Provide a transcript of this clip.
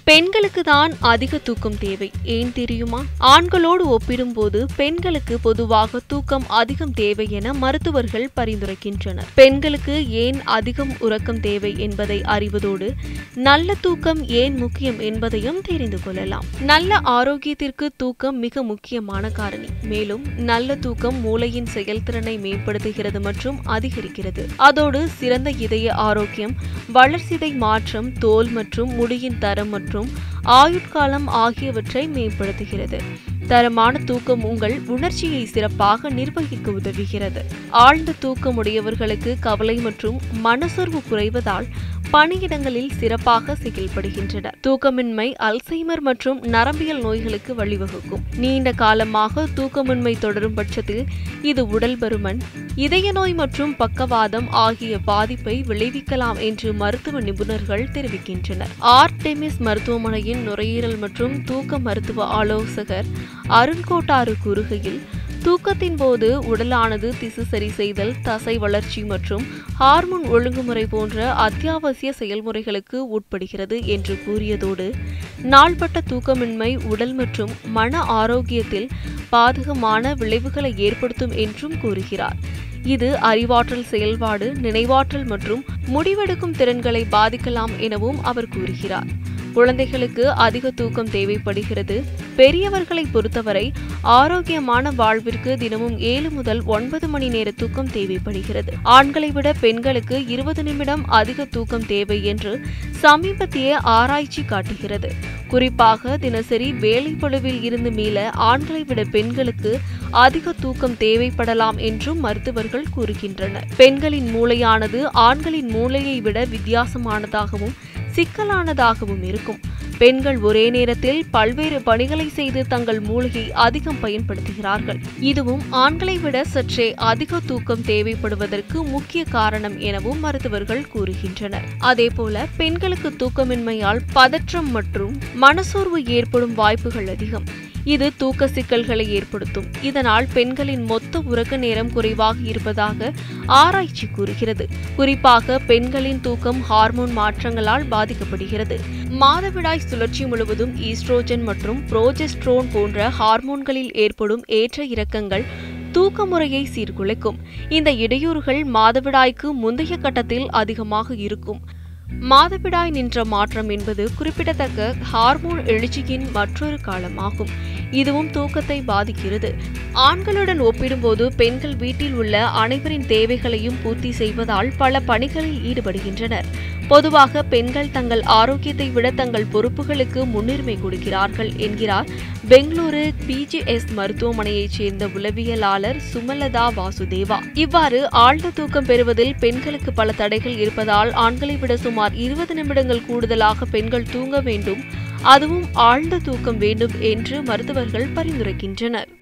பெண்களுக்கு தான் அதிக தூக்கம் தேவை ஏன் தெரியுமா ஆண்களோடு ஒப்பிடும்போது பெண்களுக்கு பொதுவாக தூக்கம் அதிகம் தேவை என மருத்துவர்கள் பரிந்துரைக்கின்றனர் பெண்களுக்கு ஏன் அதிகம் உறக்கம் தேவை என்பதை அறிவதோடு நல்ல தூக்கம் ஏன் முக்கியம் என்பதையும் தெரிந்து கொள்ளலாம் நல்ல ஆரோக்கியத்திற்கு தூக்கம் மிக முக்கியமான காரணி மேலும் நல்ல தூக்கம் மூளையின் செயல்திறனை மேம்படுத்துகிறது மற்றும் அதிகரிக்கிறது அதோடு சிறந்த இதய ஆரோக்கியம் வளர்சிதை மாற்றம் தோல் மற்றும் முடியின் தரம் மற்றும் ஆயுட்காலம் ஆகியவற்றை மேம்படுத்துகிறது தரமான தூக்கம் உங்கள் உணர்ச்சியை சிறப்பாக நிர்வகிக்க உதவுகிறது ஆழ்ந்த தூக்கமுடையவர்களுக்கு கவலை மற்றும் மனசோர்வு குறைவதால் பணியிடங்களில் சிறப்பாக செயல்படுகின்றனர் தூக்கமின்மை அல்சைமர் மற்றும் நரம்பியல் நோய்களுக்கு வழிவகுக்கும் நீண்ட காலமாக தூக்கமின்மை தொடரும் பட்சத்தில் இது உடல் பருமன் இதய நோய் மற்றும் பக்கவாதம் ஆகிய பாதிப்பை விளைவிக்கலாம் என்று மருத்துவ நிபுணர்கள் தெரிவிக்கின்றனர் ஆர்டெமிஸ் மருத்துவமனையின் நுரையீரல் மற்றும் தூக்க மருத்துவ ஆலோசகர் அருண்கோட்டாறு கூறுகையில் தூக்கத்தின் போது உடலானது திசு சரி செய்தல் தசை வளர்ச்சி மற்றும் ஹார்மோன் ஒழுங்குமுறை போன்ற அத்தியாவசிய செயல்முறைகளுக்கு உட்படுகிறது என்று கூறியதோடு நாள்பட்ட தூக்கமின்மை உடல் மற்றும் மன ஆரோக்கியத்தில் பாதகமான விளைவுகளை ஏற்படுத்தும் என்றும் கூறுகிறார் இது அறிவாற்றல் செயல்பாடு நினைவாற்றல் மற்றும் முடிவெடுக்கும் திறன்களை பாதிக்கலாம் எனவும் அவர் கூறுகிறார் குழந்தைகளுக்கு அதிக தூக்கம் தேவைப்படுகிறது பெரியவர்களை பொறுத்தவரை ஆரோக்கியமான வாழ்விற்கு தினமும் ஏழு முதல் ஒன்பது மணி நேர தூக்கம் தேவைப்படுகிறது ஆண்களை விட பெண்களுக்கு இருபது நிமிடம் அதிக தூக்கம் தேவை என்று சமீபத்திய ஆராய்ச்சி காட்டுகிறது குறிப்பாக தினசரி வேலைப்பளுவில் இருந்து மீள ஆண்களை விட பெண்களுக்கு அதிக தூக்கம் தேவைப்படலாம் என்றும் மருத்துவர்கள் கூறுகின்றனர் பெண்களின் மூளையானது ஆண்களின் மூளையை விட வித்தியாசமானதாகவும் சிக்கலானதாகவும் இருக்கும் பெண்கள் ஒரே நேரத்தில் பல்வேறு பணிகளை செய்து தங்கள் மூளையை அதிகம் பயன்படுத்துகிறார்கள் இதுவும் ஆண்களை விட சற்றே அதிக தூக்கம் தேவைப்படுவதற்கு முக்கிய காரணம் எனவும் மருத்துவர்கள் கூறுகின்றனர் அதேபோல பெண்களுக்கு தூக்கமின்மையால் பதற்றம் மற்றும் மனசோர்வு ஏற்படும் வாய்ப்புகள் அதிகம் இது தூக்க சிக்கல்களை ஏற்படுத்தும் இதனால் பெண்களின் மொத்த உறக்க நேரம் குறைவாக இருப்பதாக ஆராய்ச்சி கூறுகிறது குறிப்பாக பெண்களின் தூக்கம் ஹார்மோன் மாற்றங்களால் பாதிக்கப்படுகிறது மாதவிடாய் சுழற்சி முழுவதும் ஈஸ்ட்ரோஜன் மற்றும் புரோஜெஸ்ட்ரோன் போன்ற ஹார்மோன்களில் ஏற்படும் ஏற்ற இறக்கங்கள் தூக்க முறையை சீர்குலைக்கும் இந்த இடையூறுகள் மாதவிடாய்க்கு முந்தைய கட்டத்தில் அதிகமாக இருக்கும் மாதவிடாய் நின்ற மாற்றம் என்பது குறிப்பிடத்தக்க ஹார்மோன் எழுச்சியின் மற்றொரு காலமாகும் இதுவும் தூக்கத்தை பாதிக்கிறது ஆண்களுடன் ஒப்பிடும்போது பெண்கள் வீட்டில் உள்ள அனைவரின் தேவைகளையும் பூர்த்தி செய்வதால் பல பணிகளில் ஈடுபடுகின்றனர் பொதுவாக பெண்கள் தங்கள் ஆரோக்கியத்தை விட தங்கள் பொறுப்புகளுக்கு முன்னுரிமை கொடுக்கிறார்கள் என்கிறார் பெங்களூரு பிஜிஎஸ் மருத்துவமனையைச் சேர்ந்த உளவியலாளர் சுமலதா வாசுதேவா இவ்வாறு ஆழ்ந்த தூக்கம் பெறுவதில் பெண்களுக்கு பல தடைகள் இருப்பதால் ஆண்களை விட சுமார் இருபது நிமிடங்கள் கூடுதலாக பெண்கள் தூங்க வேண்டும் அதுவும் ஆழ்ந்த தூக்கம் வேண்டும் என்று மருத்துவர்கள் பரிந்துரைக்கின்றனர்